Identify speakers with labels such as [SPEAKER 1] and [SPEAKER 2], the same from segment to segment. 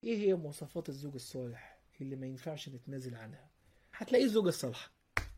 [SPEAKER 1] ايه هي مواصفات الزوج الصالح اللي ما ينفعش نتنازل عنها هتلاقيه الزوجة الصالحة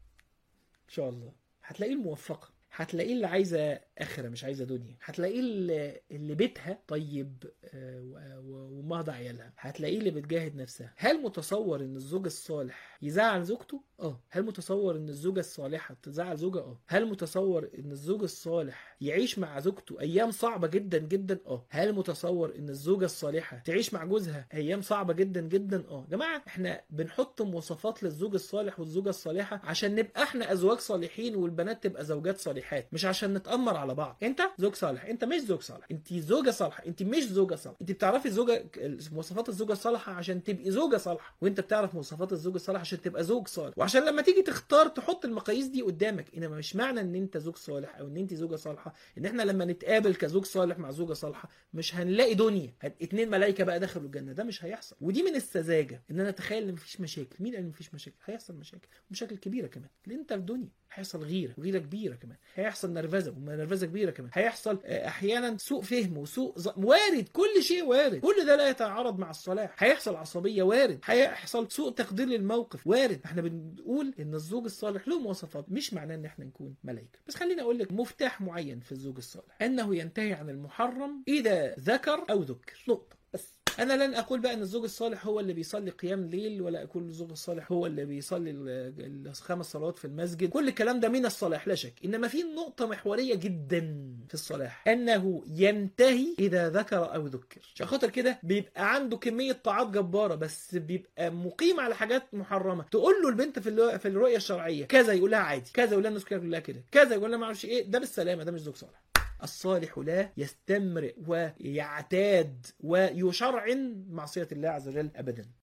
[SPEAKER 1] ان شاء الله هتلاقيه الموفقة هتلاقيه اللي عايزة آخرة مش عايزة دنيا هتلاقيه اللي, اللي بيتها طيب آه، و- و- ومهضة عيالها هتلاقيه اللي بتجاهد نفسها هل متصور ان الزوج الصالح يزعل زوجته اه هل متصور ان الزوجة الصالحة تزعل زوجها اه هل متصور ان الزوج الصالح يعيش مع زوجته ايام صعبة جدا جدا اه هل متصور ان الزوجة الصالحة تعيش مع جوزها ايام صعبة جدا جدا اه جماعة احنا بنحط مواصفات للزوج الصالح والزوجة الصالحة عشان نبقى احنا ازواج صالحين والبنات تبقى زوجات صالحات مش عشان نتأمر على بعض انت زوج صالح انت مش زوج صالح انت زوجة صالحة انت مش زوجة صالحة انت بتعرفي زوجة مواصفات الزوجة الصالحة عشان تبقي زوجة صالحة وانت بتعرف مواصفات الزوج الصالح عشان تبقى زوج صالح وعشان لما تيجي تختار تحط المقاييس دي قدامك انما مش معنى ان انت زوج صالح او ان انت زوجة صالحة ان احنا لما نتقابل كزوج صالح مع زوجة صالحة مش هنلاقي دنيا هت- اتنين ملايكة بقى دخلوا الجنة ده مش هيحصل ودي من السذاجة ان انا اتخيل ان مفيش مشاكل مين قال مفيش مشاكل هيحصل مشاكل مشاكل كبيرة كمان لان انت في دنيا هيحصل غيرة وغيرة كبيرة كمان هيحصل نرفزة ونرفزة كبيرة كمان هيحصل آه، احيانا سوء فهم وسوء ظ... وارد كل شيء وارد كل ده لا يتعارض مع الصلاح هيحصل عصبية وارد هيحصل سوء تقدير للموقف وارد احنا بنقول ان الزوج الصالح له مواصفات مش معناه ان احنا نكون ملائكة بس خليني اقول لك مفتاح معين في الزوج الصالح انه ينتهي عن المحرم اذا ذكر او ذكر نقطة بس انا لن اقول بقى ان الزوج الصالح هو اللي بيصلي قيام ليل ولا اقول الزوج الصالح هو اللي بيصلي ال- الخمس صلوات في المسجد كل الكلام ده من الصلاح لا شك انما في نقطه محوريه جدا في الصلاح انه ينتهي اذا ذكر او ذكر عشان خاطر كده بيبقى عنده كميه طاعات جباره بس بيبقى مقيم على حاجات محرمه تقول له البنت في الو- في الرؤيه الشرعيه كذا يقول لها عادي كذا يقول لها الناس كلها يقول لها كده كذا يقول لها ما اعرفش ايه ده بالسلامه ده مش زوج صالح الصالح لا يستمرئ ويعتاد ويشرعن معصية الله عز وجل أبدا